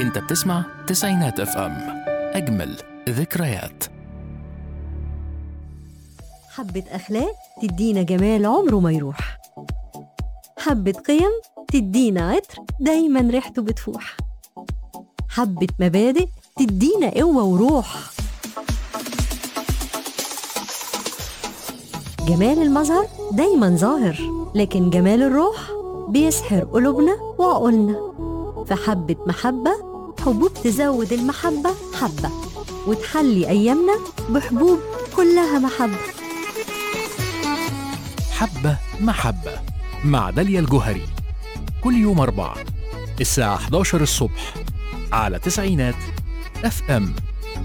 انت بتسمع تسعينات اف ام اجمل ذكريات حبة أخلاق تدينا جمال عمره ما يروح حبة قيم تدينا عطر دايما ريحته بتفوح حبة مبادئ تدينا قوة وروح جمال المظهر دايما ظاهر لكن جمال الروح بيسحر قلوبنا وعقولنا فحبة محبة حبوب تزود المحبة حبة وتحلي أيامنا بحبوب كلها محبة حبة محبة مع داليا الجوهري كل يوم أربعة الساعة 11 الصبح على تسعينات اف ام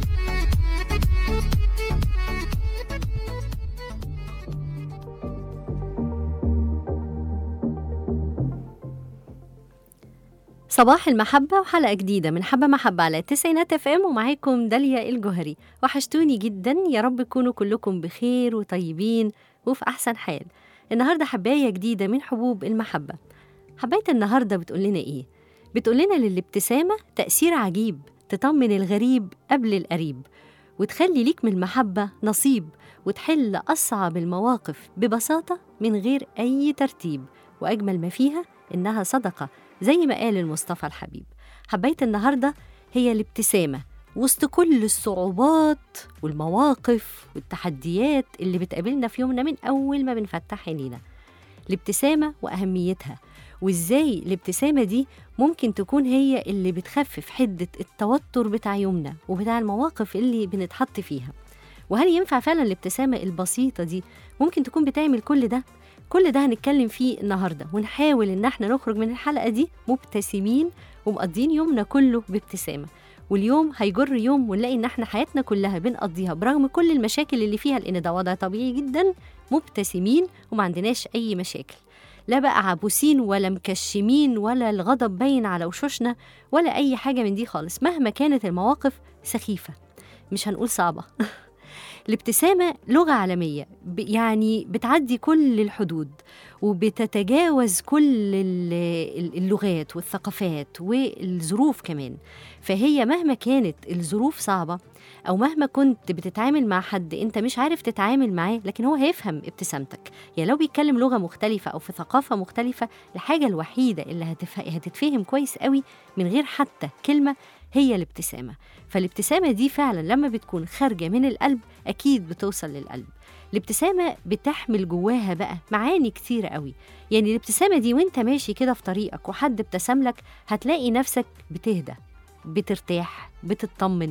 صباح المحبة وحلقة جديدة من حبة محبة على التسعينات اف ام ومعاكم داليا الجوهري وحشتوني جدا يا رب تكونوا كلكم بخير وطيبين وفي أحسن حال النهاردة حباية جديدة من حبوب المحبة حباية النهاردة بتقول لنا إيه؟ بتقول لنا للابتسامة تأثير عجيب تطمن الغريب قبل القريب وتخلي ليك من المحبة نصيب وتحل أصعب المواقف ببساطة من غير أي ترتيب وأجمل ما فيها إنها صدقة زي ما قال المصطفى الحبيب حباية النهاردة هي الابتسامة وسط كل الصعوبات والمواقف والتحديات اللي بتقابلنا في يومنا من أول ما بنفتح عينينا الابتسامة وأهميتها وإزاي الابتسامة دي ممكن تكون هي اللي بتخفف حدة التوتر بتاع يومنا وبتاع المواقف اللي بنتحط فيها وهل ينفع فعلا الابتسامة البسيطة دي ممكن تكون بتعمل كل ده؟ كل ده هنتكلم فيه النهارده ونحاول ان احنا نخرج من الحلقه دي مبتسمين ومقضيين يومنا كله بابتسامه واليوم هيجر يوم ونلاقي ان احنا حياتنا كلها بنقضيها برغم كل المشاكل اللي فيها لان ده وضع طبيعي جدا مبتسمين وما عندناش اي مشاكل لا بقى عبوسين ولا مكشمين ولا الغضب باين على وشوشنا ولا اي حاجه من دي خالص مهما كانت المواقف سخيفه مش هنقول صعبه الابتسامة لغة عالمية ب- يعني بتعدي كل الحدود وبتتجاوز كل ال- ال- اللغات والثقافات والظروف كمان فهي مهما كانت الظروف صعبة أو مهما كنت بتتعامل مع حد أنت مش عارف تتعامل معاه لكن هو هيفهم ابتسامتك يعني لو بيتكلم لغة مختلفة أو في ثقافة مختلفة الحاجة الوحيدة اللي هتف... هتتفهم كويس قوي من غير حتى كلمة هي الابتسامة فالابتسامة دي فعلا لما بتكون خارجة من القلب أكيد بتوصل للقلب الابتسامة بتحمل جواها بقى معاني كتيرة قوي يعني الابتسامة دي وانت ماشي كده في طريقك وحد ابتسم لك هتلاقي نفسك بتهدى بترتاح بتطمن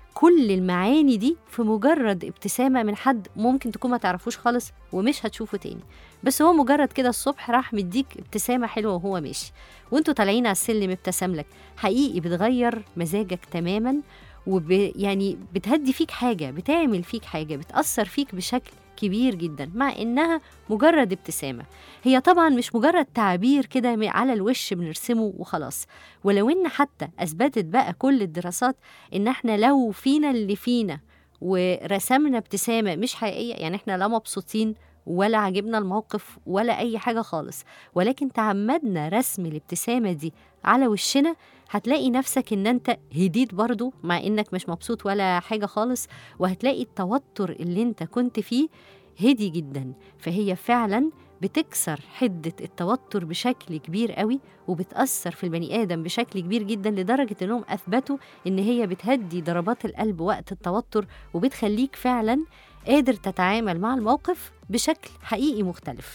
كل المعاني دي في مجرد ابتسامة من حد ممكن تكون ما تعرفوش خالص ومش هتشوفه تاني بس هو مجرد كده الصبح راح مديك ابتسامة حلوة وهو ماشي وانتوا طالعين على السلم ابتسم لك حقيقي بتغير مزاجك تماما وب يعني بتهدي فيك حاجة بتعمل فيك حاجة بتأثر فيك بشكل كبير جدا مع إنها مجرد ابتسامة هي طبعا مش مجرد تعبير كده م- على الوش بنرسمه وخلاص ولو إن حتى أثبتت بقى كل الدراسات إن إحنا لو فينا اللي فينا ورسمنا ابتسامة مش حقيقية يعني إحنا لا مبسوطين ولا عجبنا الموقف ولا أي حاجة خالص ولكن تعمدنا رسم الابتسامة دي على وشنا هتلاقي نفسك ان انت هديت برضو مع انك مش مبسوط ولا حاجة خالص وهتلاقي التوتر اللي انت كنت فيه هدي جدا فهي فعلا بتكسر حدة التوتر بشكل كبير قوي وبتأثر في البني آدم بشكل كبير جدا لدرجة إنهم أثبتوا إن هي بتهدي ضربات القلب وقت التوتر وبتخليك فعلا قادر تتعامل مع الموقف بشكل حقيقي مختلف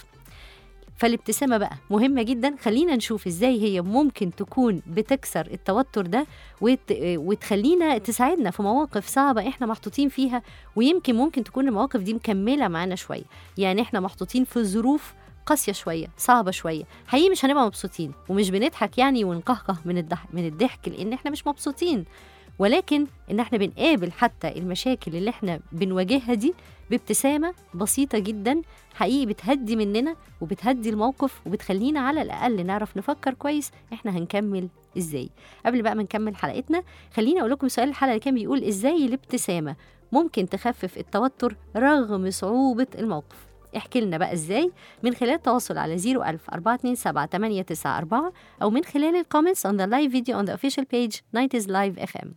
فالابتسامة بقى مهمة جدا خلينا نشوف ازاي هي ممكن تكون بتكسر التوتر ده وت... وتخلينا تساعدنا في مواقف صعبة احنا محطوطين فيها ويمكن ممكن تكون المواقف دي مكملة معانا شوية يعني احنا محطوطين في ظروف قاسية شوية صعبة شوية حقيقي مش هنبقى مبسوطين ومش بنضحك يعني ونقهقه من الضحك من الضحك لان احنا مش مبسوطين ولكن ان احنا بنقابل حتى المشاكل اللي احنا بنواجهها دي بابتسامة بسيطة جدا حقيقي بتهدي مننا وبتهدي الموقف وبتخلينا على الأقل نعرف نفكر كويس احنا هنكمل ازاي قبل بقى ما نكمل حلقتنا خليني أقول لكم سؤال الحلقة اللي كان بيقول ازاي الابتسامة ممكن تخفف التوتر رغم صعوبة الموقف احكي لنا بقى ازاي من خلال التواصل على 01000 427 894 أو من خلال الكومنتس on the live video on the official page 90s Live FM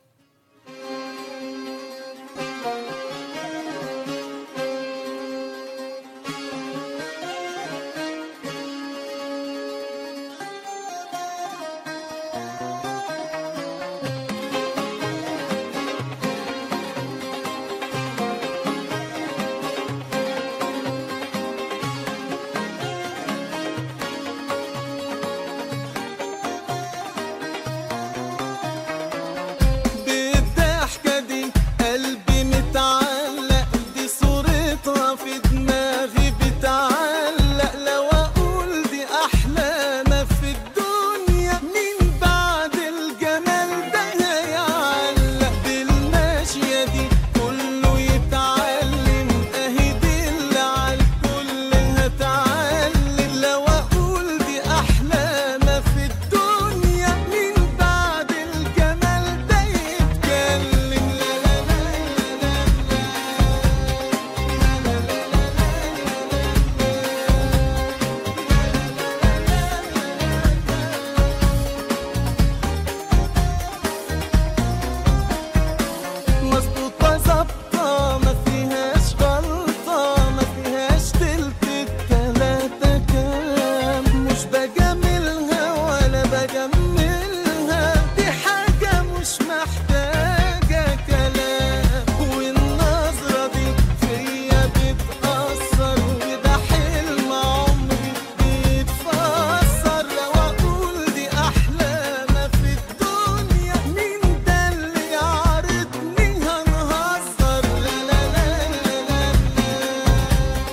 بالضحكة دي قلبي متعلق دي صورتها في دماغي بتعلق لو أقول دي أحلى ما في الدنيا مين بعد الجمال ده هيعلق بالماشية دي كله يتعلم أهي دي اللي عالكل هتعلم لو أقول دي أحلى ما في الدنيا مين بعد الجمال ده يتكلم لا لا لا لا مظبوطة ظابطة ما فيهاش غلطة ما فيهاش تلت التلاتة كام مش بجاملها ولا بجملها دي حاجة مش محتاجة كلام والنظرة دي فيا بتأثر وده حلم عمري بيتفسر لو أقول دي أحلى ما في الدنيا مين ده اللي يعرضني هنهزر لا لا لا لا لا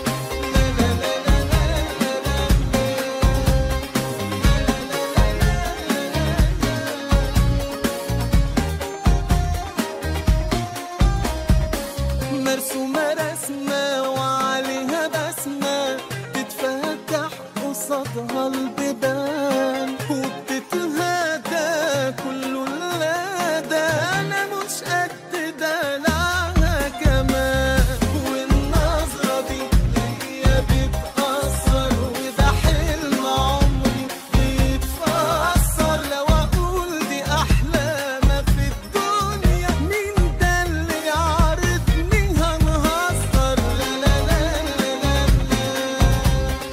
مرسومة رسمة وعليها بسمة تتفتح قصادها البيبان وبتتهدى كله لا ده أنا مش قد دلعها كمان والنظرة دي هي بتأثر وده حلم عمري بيتفسر لو أقول دي أحلى ما في الدنيا مين ده اللي يعرضني هنهزر لا لا لا لا لا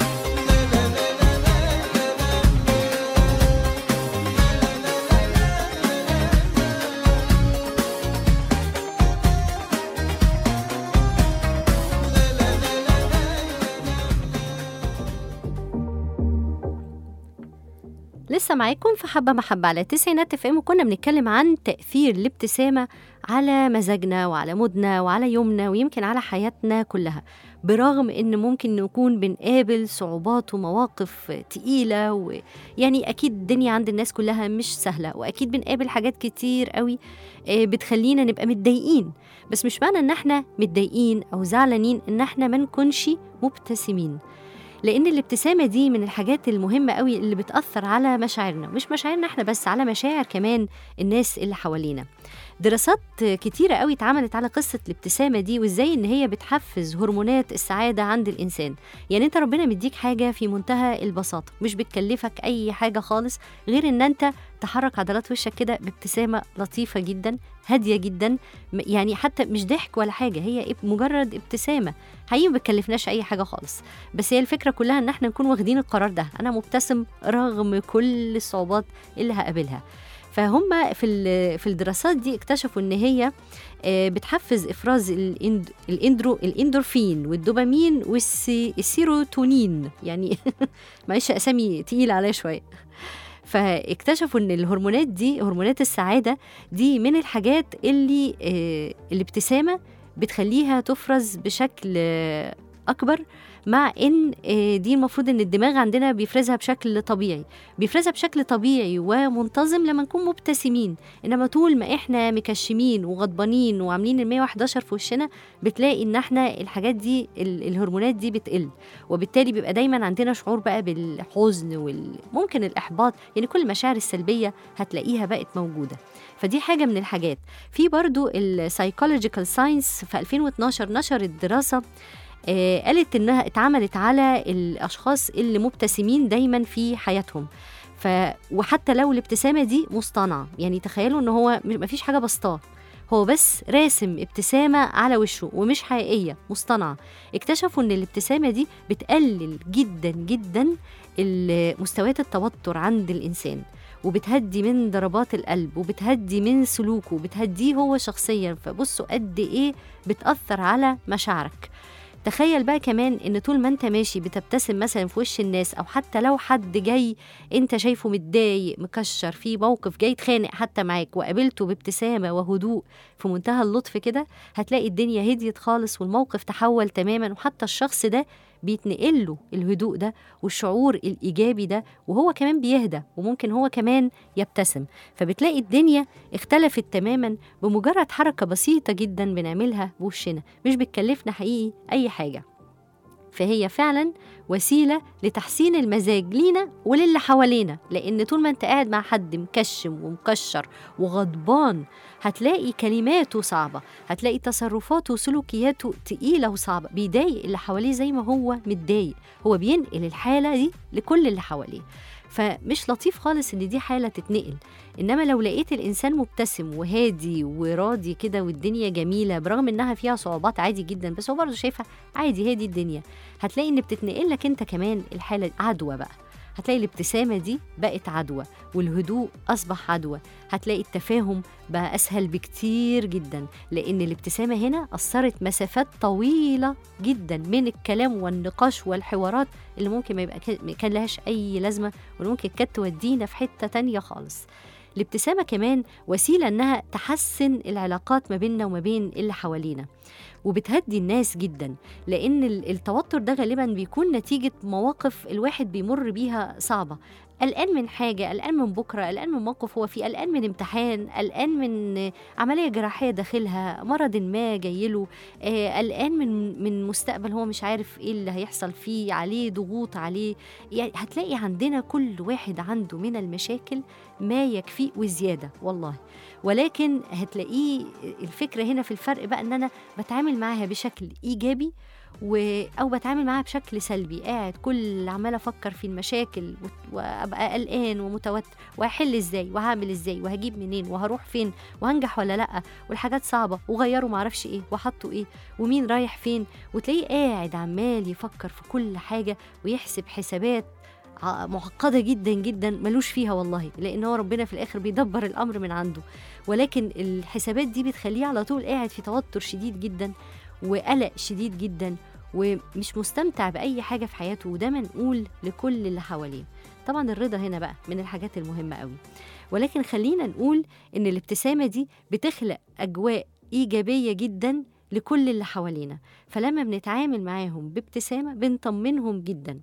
لسه معاكم في حبة محبة على تسعينات اف ام وكنا بنتكلم عن تأثير الابتسامة على مزاجنا وعلى مودنا وعلى يومنا ويمكن على حياتنا كلها برغم ان ممكن نكون بنقابل صعوبات ومواقف تقيلة ويعني اكيد الدنيا عند الناس كلها مش سهلة واكيد بنقابل حاجات كتير قوي آه، بتخلينا نبقى متضايقين بس مش معنى ان احنا متضايقين او زعلانين ان احنا ما نكونش مبتسمين لان الابتسامه دي من الحاجات المهمه قوي اللي بتاثر على مشاعرنا مش مشاعرنا احنا بس على مشاعر كمان الناس اللي حوالينا دراسات كتيرة قوي اتعملت على قصة الابتسامة دي وازاي ان هي بتحفز هرمونات السعادة عند الانسان يعني انت ربنا مديك حاجة في منتهى البساطة مش بتكلفك اي حاجة خالص غير ان انت تحرك عضلات وشك كده بابتسامة لطيفة جدا هادية جدا م- يعني حتى مش ضحك ولا حاجة هي اب- مجرد ابتسامة حقيقي ما بتكلفناش اي حاجة خالص بس هي الفكرة كلها ان احنا نكون واخدين القرار ده انا مبتسم رغم كل الصعوبات اللي هقابلها فهم في ال- في الدراسات دي اكتشفوا ان هي آه، بتحفز افراز الاند- الاندرو الاندورفين والدوبامين والسيروتونين يعني معلش اسامي تقيله عليا شويه فاكتشفوا ان الهرمونات دي هرمونات السعاده دي من الحاجات اللي آه، الابتسامه بتخليها تفرز بشكل آه، اكبر مع ان آه، دي المفروض ان الدماغ عندنا بيفرزها بشكل طبيعي بيفرزها بشكل طبيعي ومنتظم لما نكون مبتسمين انما طول ما احنا مكشمين وغضبانين وعاملين ال 111 في وشنا بتلاقي ان احنا الحاجات دي ال- الهرمونات دي بتقل وبالتالي بيبقى دايما عندنا شعور بقى بالحزن وممكن الاحباط يعني كل المشاعر السلبيه هتلاقيها بقت موجوده فدي حاجه من الحاجات في برضو السايكولوجيكال ساينس في 2012 نشرت دراسه آه قالت انها اتعملت على الاشخاص اللي مبتسمين دايما في حياتهم ف وحتى لو الابتسامه دي مصطنعه يعني تخيلوا ان هو م- مفيش حاجه بسطاه هو بس راسم ابتسامه على وشه ومش حقيقيه مصطنعه اكتشفوا ان الابتسامه دي بتقلل جدا جدا ال- مستويات التوتر عند الانسان وبتهدي من ضربات القلب وبتهدي من سلوكه وبتهديه هو شخصيا فبصوا قد ايه بتاثر على مشاعرك تخيل بقى كمان ان طول ما انت ماشي بتبتسم مثلا في وش الناس او حتى لو حد جاي انت شايفه متضايق مكشر في موقف جاي يتخانق حتى معاك وقابلته بابتسامه وهدوء في منتهى اللطف كده هتلاقي الدنيا هديت خالص والموقف تحول تماما وحتى الشخص ده بيتنقل له الهدوء ده والشعور الايجابي ده وهو كمان بيهدى وممكن هو كمان يبتسم فبتلاقي الدنيا اختلفت تماما بمجرد حركه بسيطه جدا بنعملها بوشنا مش بتكلفنا حقيقي اي حاجه فهي فعلا وسيله لتحسين المزاج لينا وللي حوالينا لان طول ما انت قاعد مع حد مكشم ومكشر وغضبان هتلاقي كلماته صعبه هتلاقي تصرفاته وسلوكياته تقيله وصعبه بيضايق اللي حواليه زي ما هو متضايق هو بينقل الحاله دي لكل اللي حواليه فمش لطيف خالص ان دي حاله تتنقل انما لو لقيت الانسان مبتسم وهادي وراضي كده والدنيا جميله برغم انها فيها صعوبات عادي جدا بس هو برضه شايفها عادي هادي الدنيا هتلاقي ان بتتنقل لك انت كمان الحاله عدوى بقى هتلاقي الابتسامة دي بقت عدوى والهدوء أصبح عدوى هتلاقي التفاهم بقى أسهل بكتير جدا لأن الابتسامة هنا أثرت مسافات طويلة جدا من الكلام والنقاش والحوارات اللي ممكن ما يبقى كان- كان لهاش أي لازمة وممكن كانت تودينا في حتة تانية خالص الابتسامة كمان وسيلة إنها تحسن العلاقات ما بيننا وما بين اللي حوالينا وبتهدي الناس جدا لأن ال- التوتر ده غالبا بيكون نتيجة مواقف الواحد بيمر بيها صعبة قلقان من حاجة قلقان من بكرة قلقان من موقف هو فيه قلقان من امتحان قلقان من عملية جراحية داخلها مرض ما جايله آه، قلقان من من مستقبل هو مش عارف ايه اللي هيحصل فيه عليه ضغوط عليه يعني هتلاقي عندنا كل واحد عنده من المشاكل ما يكفيه وزيادة والله ولكن هتلاقيه الفكرة هنا في الفرق بقى ان انا بتعامل معاها بشكل ايجابي و... او بتعامل معاها بشكل سلبي قاعد كل عمال افكر في المشاكل وت- وابقى قلقان ومتوتر وهحل ازاي وهعمل ازاي وهجيب منين وهروح فين وهنجح ولا لا والحاجات صعبه وغيروا معرفش ايه وحطوا ايه ومين رايح فين وتلاقيه قاعد عمال يفكر في كل حاجه ويحسب حسابات ع- معقده جدا جدا ملوش فيها والله لان هو ربنا في الاخر بيدبر الامر من عنده ولكن الحسابات دي بتخليه على طول قاعد في توتر شديد جدا وقلق شديد جدا ومش مستمتع بأي حاجة في حياته وده منقول لكل اللي حواليه طبعا الرضا هنا بقى من الحاجات المهمة قوي ولكن خلينا نقول إن الابتسامة دي بتخلق أجواء إيجابية جدا لكل اللي حوالينا فلما بنتعامل معاهم بابتسامة بنطمنهم جدا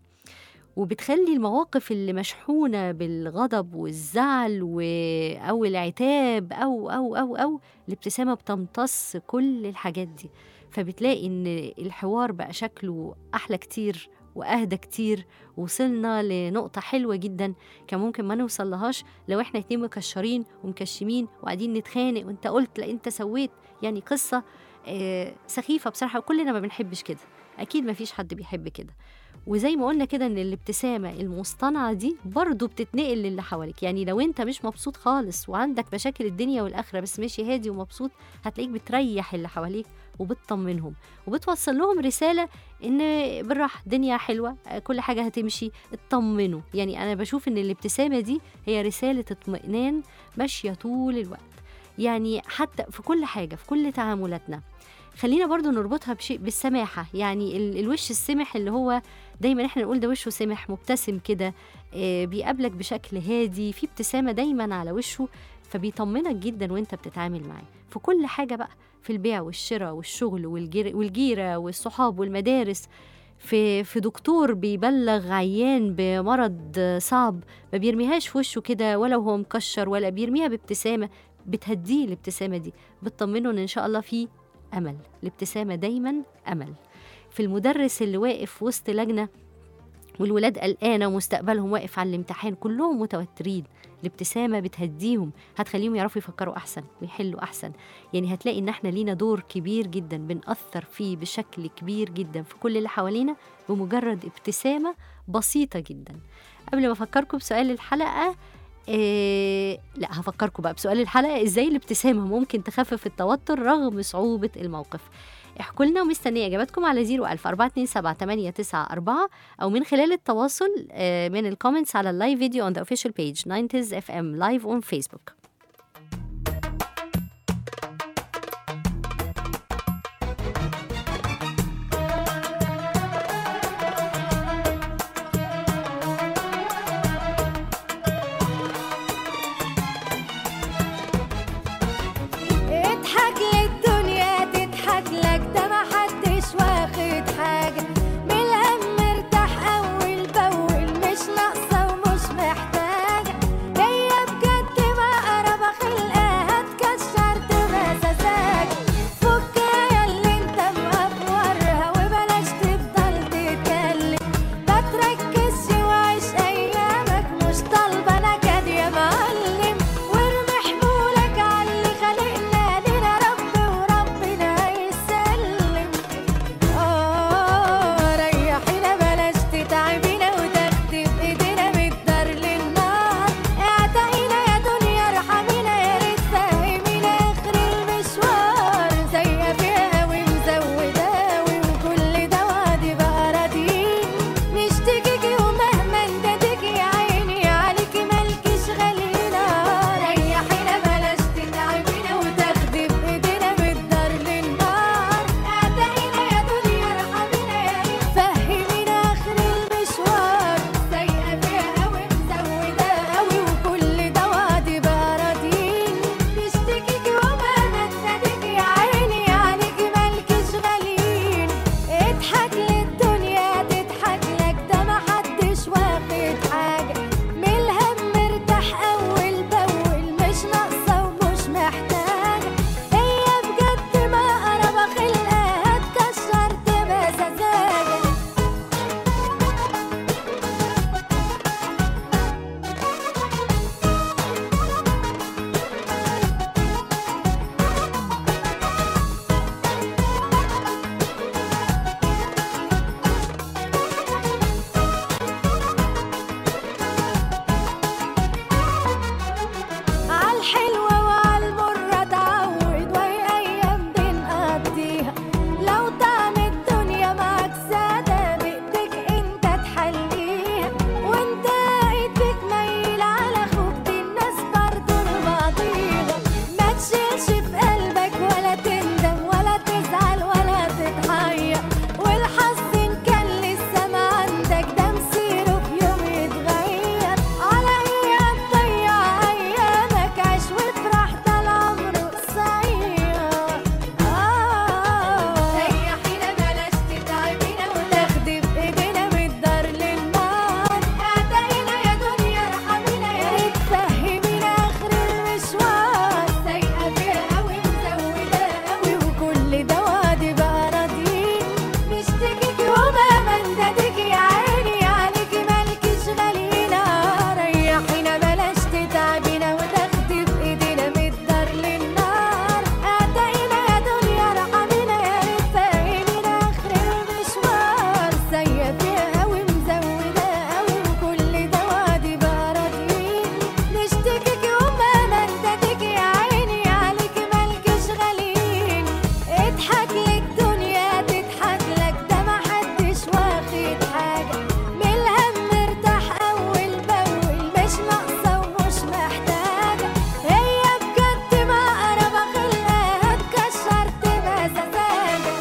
وبتخلي المواقف اللي مشحونة بالغضب والزعل و... أو العتاب أو أو أو أو الابتسامة بتمتص كل الحاجات دي فبتلاقي ان الحوار بقى شكله احلى كتير واهدى كتير وصلنا لنقطة حلوة جدا كان ممكن ما نوصل لهاش لو احنا اتنين مكشرين ومكشمين وقاعدين نتخانق وانت قلت لا انت سويت يعني قصة آه سخيفة بصراحة وكلنا ما بنحبش كده اكيد ما فيش حد بيحب كده وزي ما قلنا كده ان الابتسامة المصطنعة دي برضو بتتنقل للي حواليك يعني لو انت مش مبسوط خالص وعندك مشاكل الدنيا والاخرة بس ماشي هادي ومبسوط هتلاقيك بتريح اللي حواليك وبتطمنهم وبتوصل لهم رسالة إن بالراحة الدنيا حلوة كل حاجة هتمشي اطمنوا يعني أنا بشوف إن الابتسامة دي هي رسالة اطمئنان ماشية طول الوقت يعني حتى في كل حاجة في كل تعاملاتنا خلينا برضو نربطها بشيء بالسماحة يعني ال- الوش السمح اللي هو دايما احنا نقول ده وشه سمح مبتسم كده آه، بيقابلك بشكل هادي في ابتسامة دايما على وشه فبيطمنك جدا وانت بتتعامل معاه في كل حاجة بقى في البيع والشراء والشغل والجير- والجيرة والصحاب والمدارس في في دكتور بيبلغ عيان بمرض صعب ما بيرميهاش في وشه كده ولا هو مكشر ولا بيرميها بابتسامة بتهديه الابتسامة دي بتطمنه ان ان شاء الله في امل الابتسامة دايما امل في المدرس اللي واقف وسط لجنة والولاد قلقانه ومستقبلهم واقف على الامتحان كلهم متوترين الابتسامه بتهديهم هتخليهم يعرفوا يفكروا احسن ويحلوا احسن يعني هتلاقي ان احنا لينا دور كبير جدا بنأثر فيه بشكل كبير جدا في كل اللي حوالينا بمجرد ابتسامه بسيطه جدا قبل ما افكركم بسؤال الحلقه إيه لا هفكركم بقى بسؤال الحلقه ازاي الابتسامه ممكن تخفف التوتر رغم صعوبه الموقف احكوا لنا ومستنيه اجاباتكم على 01000 427 او من خلال التواصل آه، من الكومنتس على اللايف فيديو on the official page 90s FM live on Facebook اضحك للدنيا تضحك لك ده محدش واخد حاجة من الهم ارتاح أول بأول مش ناقصة ومش محتاجة هي بجد مقربة خلقها تكشر تبقى سذاجة فكها اللي انت مقفورها وبلاش تفضل تتكلم ما تركزش وعيش أيامك مش طالبة نكد يا معلم وارمي حمولك على اللي خلقنا لنا رب وربنا هيسلم آه ريحينا بلاش تتعبينا وتاخدي بإيدينا من الدار للنار اعتقينا يا دنيا ارحمينا يا ريت فهمينا آخر المشوار زي فيها قوي مزودة قوي وكل ده وعدي بقى راضيين نشتكيكي ومهما نداديكي يا عيني عليكي مالكيش غالينا ريحينا بلاش تتعبينا وتاخدي بإيدينا من الدار للنار اعتقينا يا دنيا ارحمينا يا ريت فهمينا آخر المشوار سايقة فيها قوي مزودة قوي وكل ده وعدي بقى راضيين نشتكيكي ومهما نداديكي يا عيني عليكي مالكيش غاليين اضحك للدنيا تضحك لك ده محدش واخد حاجة من الهم ارتاح أول بأول مش ناقصة ومش محتاجة هي بجد مقربة خلقها تكشر تبقى سذاجة عالحلوة وعالمرة اتعود وهي أيام بنقضيها لو طعم الدنيا معاك سادة بإيدك انت تحليها وانت ايدك ميل على أخوك دي الناس برضه لبعضيها ما تشيلش في قلبك ولا تندم ولا تزعل ولا تتحير والحظ إن كان لسه ما عندك ده مصيره في يوم يتغير على ايه هتضيع ايامك عيش وافرح ده العمر قصير اه ريحينا بلاش تتعبينا وتاخدي بايدينا من الدار للنار اعتقينا يا دنيا ارحمينا يا ريت فهمينا اخر المشوار سايقه فيها قوي مزوده قوي وكل ده وعدي بقى راضيين نشتكيكي ومهما نداديكي يا عيني عليكي مالكيش غالينا ريحينا بلاش تتعبينا وتاخدي بايدينا من الدار للنار اعتقينا يا دنيا ارحمينا يا ريت فهمينا اخر المشوار سايقه فيها قوي مزوده قوي وكل ده وعدي بقى راضيين نشتكيكي ومهما نداديكي يا عيني عليكي مالكيش غاليين اضحك للدنيا تضحك لك ده محدش واخد حاجة من الهم ارتاح أول بأول مش ناقصة ومش محتاجة هي بجد مقربة خلقها تكشر تبقى سذاجة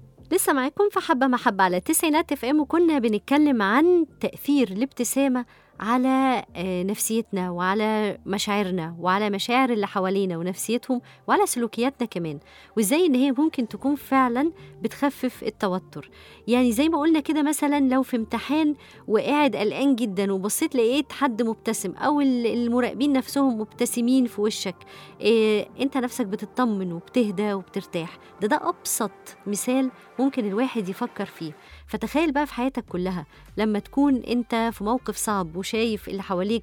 لسه معاكم في حبة محبة على تسعينات اف ام وكنا بنتكلم عن تأثير الابتسامة على آه، نفسيتنا وعلى مشاعرنا وعلى مشاعر اللي حوالينا ونفسيتهم وعلى سلوكياتنا كمان وازاي ان هي ممكن تكون فعلا بتخفف التوتر يعني زي ما قلنا كده مثلا لو في امتحان وقاعد قلقان جدا وبصيت لقيت حد مبتسم او ال- المراقبين نفسهم مبتسمين في وشك إيه انت نفسك بتطمن وبتهدى وبترتاح ده ده ابسط مثال ممكن الواحد يفكر فيه فتخيل بقى في حياتك كلها لما تكون انت في موقف صعب وشايف اللي حواليك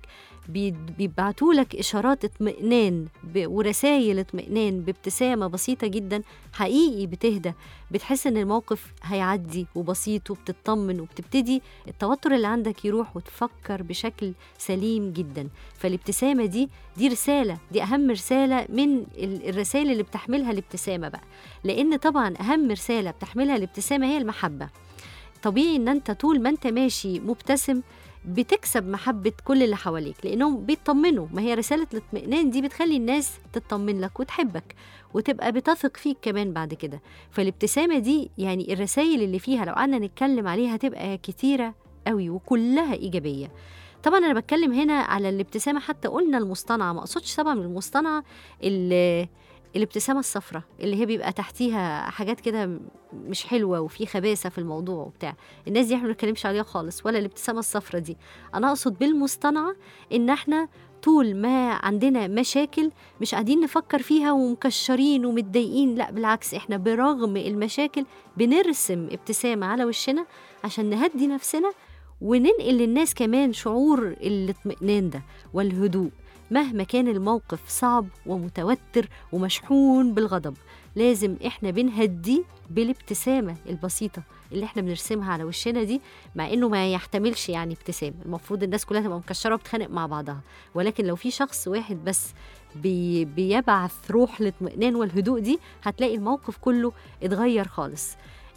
بيبعتوا لك اشارات اطمئنان ب- ورسائل اطمئنان بابتسامه بسيطه جدا حقيقي بتهدى بتحس ان الموقف هيعدي وبسيط وبتطمن وبتبتدي التوتر اللي عندك يروح وتفكر بشكل سليم جدا فالابتسامه دي دي رساله دي اهم رساله من ال- الرسائل اللي بتحملها الابتسامه بقى لان طبعا اهم رساله بتحملها الابتسامه هي المحبه طبيعي ان انت طول ما انت ماشي مبتسم بتكسب محبة كل اللي حواليك لأنهم بيطمنوا ما هي رسالة الاطمئنان دي بتخلي الناس تطمن لك وتحبك وتبقى بتثق فيك كمان بعد كده فالابتسامة دي يعني الرسائل اللي فيها لو قعدنا نتكلم عليها هتبقى كتيرة قوي وكلها إيجابية طبعا أنا بتكلم هنا على الابتسامة حتى قلنا المصطنعة ما أقصدش طبعا المصطنعة اللي الابتسامة الصفراء اللي هي بيبقى تحتيها حاجات كده مش حلوة وفي خباثة في الموضوع وبتاع الناس دي احنا ما بنتكلمش عليها خالص ولا الابتسامة الصفراء دي أنا أقصد بالمصطنعة إن احنا طول ما عندنا مشاكل مش قاعدين نفكر فيها ومكشرين ومتضايقين لا بالعكس احنا برغم المشاكل بنرسم ابتسامة على وشنا عشان نهدي نفسنا وننقل للناس كمان شعور الاطمئنان ده والهدوء مهما كان الموقف صعب ومتوتر ومشحون بالغضب لازم احنا بنهديه بالابتسامة البسيطة اللي احنا بنرسمها على وشنا دي مع انه ما يحتملش يعني ابتسام المفروض الناس كلها تبقى مكشرة وبتخانق مع بعضها ولكن لو في شخص واحد بس بي بيبعث روح الاطمئنان والهدوء دي هتلاقي الموقف كله اتغير خالص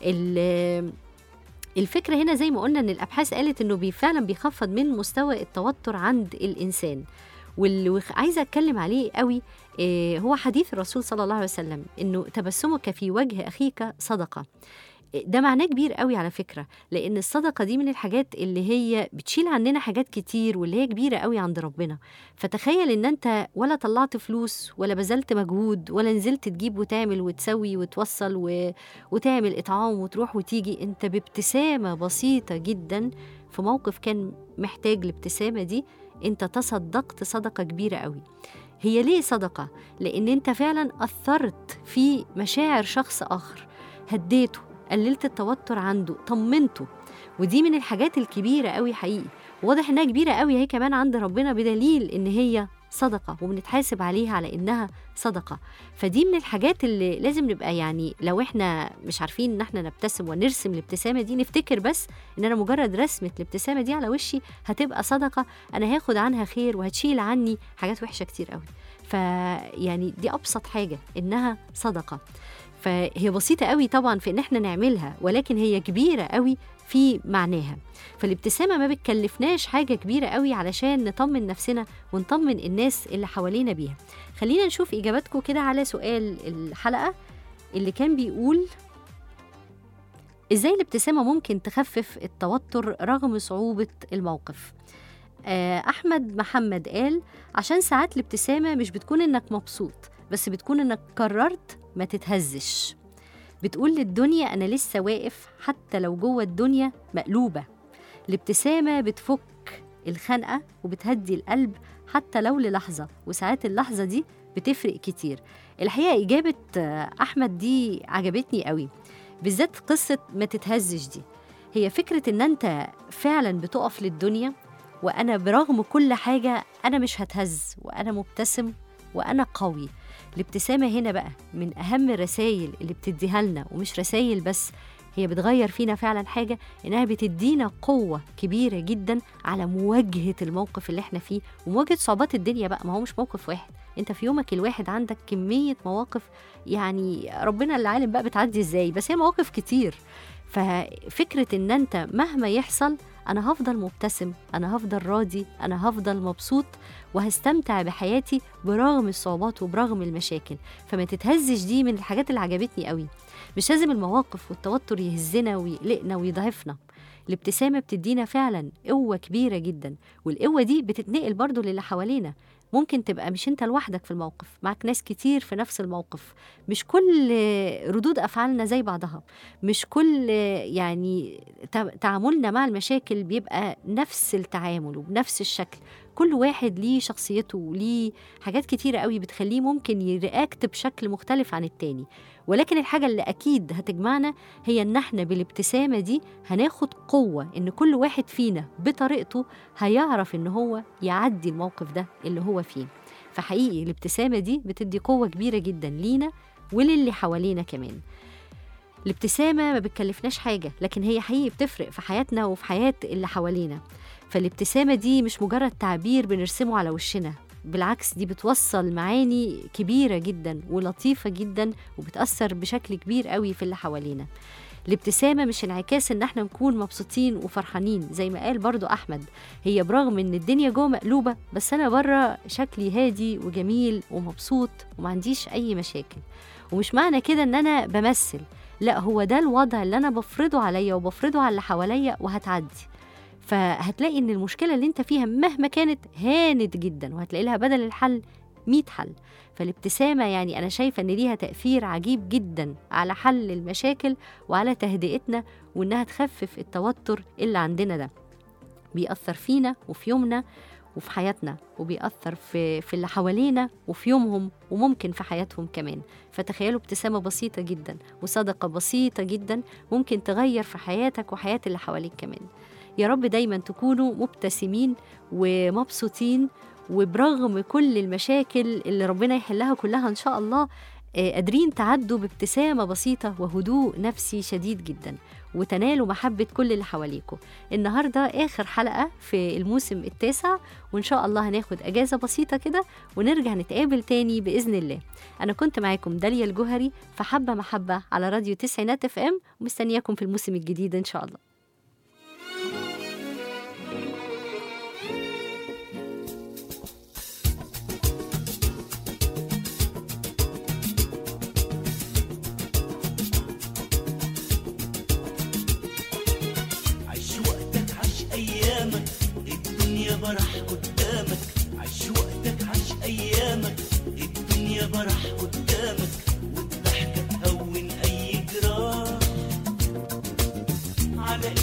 ال- الفكرة هنا زي ما قلنا ان الابحاث قالت انه بي فعلا بيخفض من مستوى التوتر عند الانسان واللي عايزه اتكلم عليه قوي إيه هو حديث الرسول صلى الله عليه وسلم انه تبسمك في وجه اخيك صدقه إيه ده معناه كبير قوي على فكره لان الصدقه دي من الحاجات اللي هي بتشيل عننا حاجات كتير واللي هي كبيره قوي عند ربنا فتخيل ان انت ولا طلعت فلوس ولا بذلت مجهود ولا نزلت تجيب وتعمل وتسوي وتوصل و... وتعمل اطعام وتروح وتيجي انت بابتسامه بسيطه جدا في موقف كان محتاج الابتسامه دي انت تصدقت صدقه كبيره قوي هي ليه صدقه لان انت فعلا اثرت في مشاعر شخص اخر هديته قللت التوتر عنده طمنته ودي من الحاجات الكبيره قوي حقيقي واضح انها كبيره قوي هي كمان عند ربنا بدليل ان هي صدقه وبنتحاسب عليها على انها صدقه فدي من الحاجات اللي لازم نبقى يعني لو احنا مش عارفين ان احنا نبتسم ونرسم الابتسامه دي نفتكر بس ان انا مجرد رسمه الابتسامه دي على وشي هتبقى صدقه انا هاخد عنها خير وهتشيل عني حاجات وحشه كتير قوي فيعني دي ابسط حاجه انها صدقه فهي بسيطه قوي طبعا في ان احنا نعملها ولكن هي كبيره قوي في معناها فالابتسامه ما بتكلفناش حاجه كبيره قوي علشان نطمن نفسنا ونطمن الناس اللي حوالينا بيها خلينا نشوف اجاباتكم كده على سؤال الحلقه اللي كان بيقول ازاي الابتسامه ممكن تخفف التوتر رغم صعوبه الموقف آه، احمد محمد قال عشان ساعات الابتسامه مش بتكون انك مبسوط بس بتكون انك قررت ما تتهزش بتقول للدنيا انا لسه واقف حتى لو جوه الدنيا مقلوبه الابتسامه بتفك الخنقه وبتهدي القلب حتى لو للحظه وساعات اللحظه دي بتفرق كتير الحقيقه اجابه آه، احمد دي عجبتني قوي بالذات قصه ما تتهزش دي هي فكره ان انت فعلا بتقف للدنيا وانا برغم كل حاجه انا مش هتهز وانا مبتسم وانا قوي الابتسامه هنا بقى من اهم الرسائل اللي بتديها لنا ومش رسائل بس هي بتغير فينا فعلا حاجه انها بتدينا قوه كبيره جدا على مواجهه الموقف اللي احنا فيه ومواجهه صعوبات الدنيا بقى ما هو مش موقف واحد انت في يومك الواحد عندك كميه مواقف يعني ربنا اللي عالم بقى بتعدي ازاي بس هي مواقف كتير ففكره ان انت مهما يحصل انا هفضل مبتسم انا هفضل راضي انا هفضل مبسوط وهستمتع بحياتي برغم الصعوبات وبرغم المشاكل فما تتهزش دي من الحاجات اللي عجبتني قوي مش لازم المواقف والتوتر يهزنا ويقلقنا ويضعفنا الابتسامة بتدينا فعلا قوة كبيرة جدا والقوة دي بتتنقل برضو للي حوالينا ممكن تبقى مش انت لوحدك في الموقف معك ناس كتير في نفس الموقف مش كل ردود افعالنا زي بعضها مش كل يعني تع- تعاملنا مع المشاكل بيبقى نفس التعامل وبنفس الشكل كل واحد ليه شخصيته وليه حاجات كتيرة قوي بتخليه ممكن يرياكت بشكل مختلف عن التاني ولكن الحاجة اللي أكيد هتجمعنا هي إن احنا بالابتسامة دي هناخد قوة إن كل واحد فينا بطريقته هيعرف إن هو يعدي الموقف ده اللي هو فيه فحقيقي الابتسامة دي بتدي قوة كبيرة جدا لينا وللي حوالينا كمان الابتسامة ما بتكلفناش حاجة لكن هي حقيقي بتفرق في حياتنا وفي حياة اللي حوالينا فالابتسامة دي مش مجرد تعبير بنرسمه على وشنا بالعكس دي بتوصل معاني كبيرة جدا ولطيفة جدا وبتأثر بشكل كبير قوي في اللي حوالينا الابتسامة مش انعكاس ان احنا نكون مبسوطين وفرحانين زي ما قال برضو احمد هي برغم ان الدنيا جوه مقلوبة بس انا بره شكلي هادي وجميل ومبسوط وما عنديش اي مشاكل ومش معنى كده ان انا بمثل لا هو ده الوضع اللي انا بفرضه عليا وبفرضه على اللي حواليا وهتعدي فهتلاقي ان المشكله اللي انت فيها مهما كانت هانت جدا وهتلاقي لها بدل الحل 100 حل فالابتسامه يعني انا شايفه ان ليها تاثير عجيب جدا على حل المشاكل وعلى تهدئتنا وانها تخفف التوتر اللي عندنا ده بيأثر فينا وفي يومنا وفي حياتنا وبيأثر في في اللي حوالينا وفي يومهم وممكن في حياتهم كمان فتخيلوا ابتسامة بسيطة جدا وصدقة بسيطة جدا ممكن تغير في حياتك وحياة اللي حواليك كمان يا رب دايما تكونوا مبتسمين ومبسوطين وبرغم كل المشاكل اللي ربنا يحلها كلها ان شاء الله آه، قادرين تعدوا بابتسامة بسيطة وهدوء نفسي شديد جدا وتنالوا محبة كل اللي حواليكم النهاردة آخر حلقة في الموسم التاسع وإن شاء الله هناخد أجازة بسيطة كده ونرجع نتقابل تاني بإذن الله أنا كنت معاكم داليا الجوهري في حبة محبة على راديو تسعينات اف ام ومستنياكم في الموسم الجديد إن شاء الله عيش وقتك عيش ايامك الدنيا برح قدامك عيش وقتك عيش ايامك الدنيا برح قدامك والضحكه تهون اي جراح على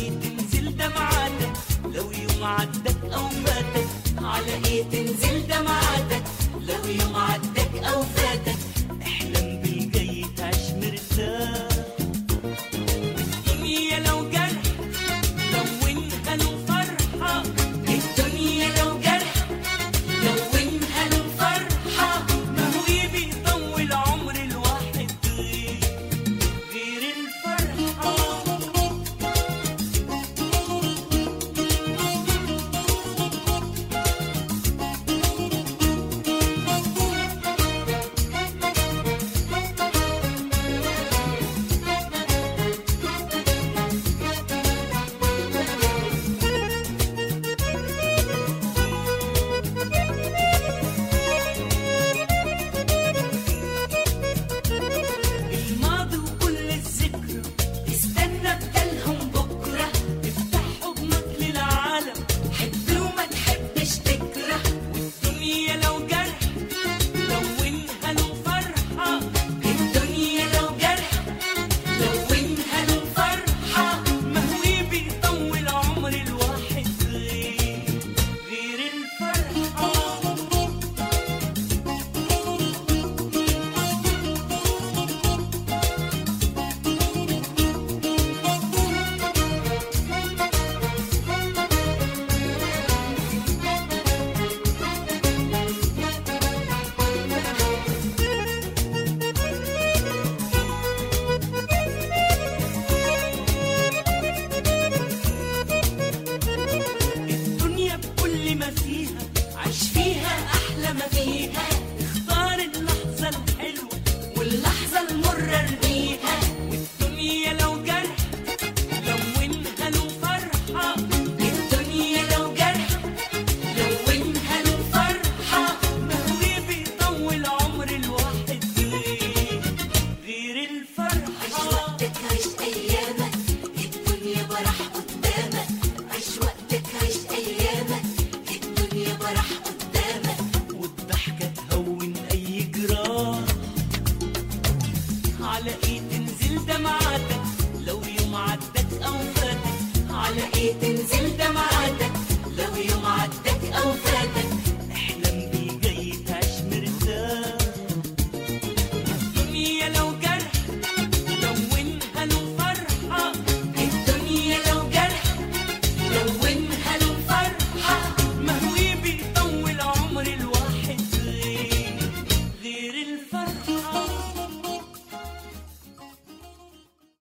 على ايه تنزل دمعاتك لو يوم عدك او فاتك على ايه تنزل